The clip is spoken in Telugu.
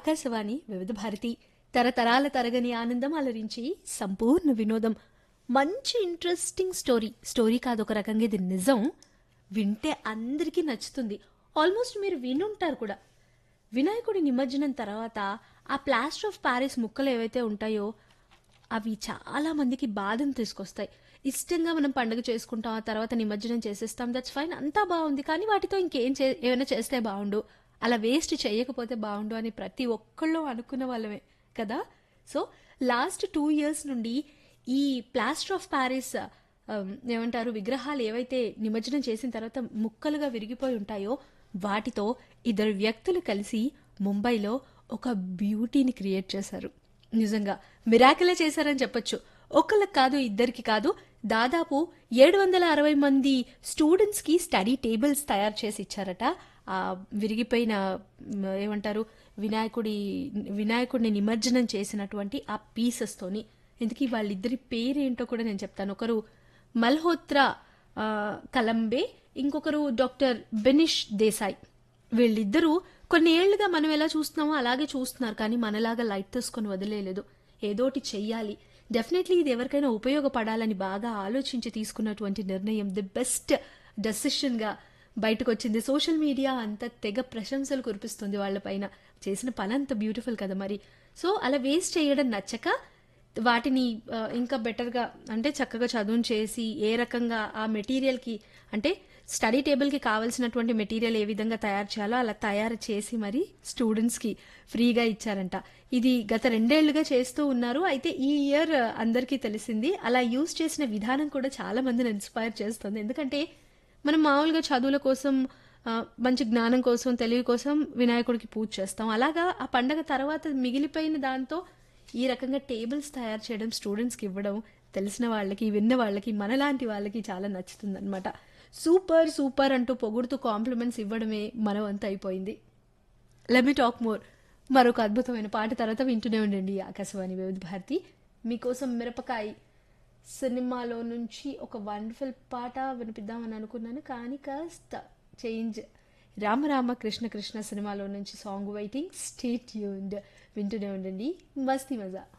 ఆకాశవాణి వివిధ భారతి తరతరాల తరగని ఆనందం అలరించి సంపూర్ణ వినోదం మంచి ఇంట్రెస్టింగ్ స్టోరీ స్టోరీ కాదు ఒక రకంగా ఇది నిజం వింటే అందరికీ నచ్చుతుంది ఆల్మోస్ట్ మీరు వినుంటారు కూడా వినాయకుడి నిమజ్జనం తర్వాత ఆ ప్లాస్టర్ ఆఫ్ ప్యారిస్ ముక్కలు ఏవైతే ఉంటాయో అవి చాలా మందికి బాధను తీసుకొస్తాయి ఇష్టంగా మనం పండుగ చేసుకుంటాం ఆ తర్వాత నిమజ్జనం చేసేస్తాం దట్స్ ఫైన్ అంతా బాగుంది కానీ వాటితో ఇంకేం చే ఏమైనా చేస్తే బాగుండు అలా వేస్ట్ చేయకపోతే బాగుండు అని ప్రతి ఒక్కళ్ళు అనుకున్న వాళ్ళమే కదా సో లాస్ట్ టూ ఇయర్స్ నుండి ఈ ప్లాస్టర్ ఆఫ్ ప్యారిస్ um, ఏమంటారు విగ్రహాలు ఏవైతే నిమజ్జనం చేసిన తర్వాత ముక్కలుగా విరిగిపోయి ఉంటాయో వాటితో ఇద్దరు వ్యక్తులు కలిసి ముంబైలో ఒక బ్యూటీని క్రియేట్ చేశారు నిజంగా మిరాకిలే చేశారని చెప్పొచ్చు ఒకళ్ళకి కాదు ఇద్దరికి కాదు దాదాపు ఏడు వందల అరవై మంది స్టూడెంట్స్కి స్టడీ టేబుల్స్ తయారు చేసి ఇచ్చారట ఆ విరిగిపోయిన మ్, ఏమంటారు వినాయకుడి వినాయకుడిని నిమజ్జనం చేసినటువంటి ఆ పీసెస్తోని ఇందుకీ వాళ్ళిద్దరి పేరేంటో కూడా నేను చెప్తాను ఒకరు మల్హోత్రా ఆ, కలంబే ఇంకొకరు డాక్టర్ బెనిష్ దేశాయ్ వీళ్ళిద్దరూ కొన్ని ఏళ్లుగా మనం ఎలా చూస్తున్నామో అలాగే చూస్తున్నారు కానీ మనలాగా లైట్ తీసుకొని వదిలేయలేదు ఏదోటి చెయ్యాలి డెఫినెట్లీ ఇది ఎవరికైనా ఉపయోగపడాలని బాగా ఆలోచించి తీసుకున్నటువంటి నిర్ణయం ది బెస్ట్ డెసిషన్గా బయటకు వచ్చింది సోషల్ మీడియా అంత తెగ ప్రశంసలు కురిపిస్తుంది వాళ్ళపైన చేసిన పని అంత బ్యూటిఫుల్ కదా మరి సో అలా వేస్ట్ చేయడం నచ్చక వాటిని ఆ, ఇంకా బెటర్గా అంటే చక్కగా చదువును చేసి ఏ రకంగా ఆ మెటీరియల్కి అంటే స్టడీ టేబుల్కి కావాల్సినటువంటి మెటీరియల్ ఏ విధంగా తయారు చేయాలో అలా తయారు చేసి మరి స్టూడెంట్స్కి ఫ్రీగా ఇచ్చారంట ఇది గత రెండేళ్లుగా చేస్తూ ఉన్నారు అయితే ఈ ఇయర్ అందరికీ తెలిసింది అలా యూజ్ చేసిన విధానం కూడా చాలా మందిని ఇన్స్పైర్ చేస్తుంది ఎందుకంటే మనం మామూలుగా చదువుల కోసం ఆ, మంచి జ్ఞానం కోసం తెలివి కోసం వినాయకుడికి పూజ చేస్తాం అలాగా ఆ పండగ తర్వాత మిగిలిపోయిన దాంతో ఈ రకంగా టేబుల్స్ తయారు చేయడం స్టూడెంట్స్కి ఇవ్వడం తెలిసిన వాళ్ళకి విన్న వాళ్ళకి మనలాంటి వాళ్ళకి చాలా నచ్చుతుంది అనమాట సూపర్ సూపర్ అంటూ పొగుడుతూ కాంప్లిమెంట్స్ ఇవ్వడమే మన వంతు అయిపోయింది లెట్ మీ టాక్ మోర్ మరొక అద్భుతమైన పాట తర్వాత వింటూనే ఉండండి ఆకాశవాణి వివిధ భారతి మీకోసం మిరపకాయ సినిమాలో నుంచి ఒక వండర్ఫుల్ పాట వినిపిద్దామని అనుకున్నాను కానీ కాస్త చేంజ్ రామరామ కృష్ణ కృష్ణ సినిమాలో నుంచి సాంగ్ వెయిటింగ్ స్టేట్ యూన్డ్ వింటూనే ఉండండి మస్తీ మజా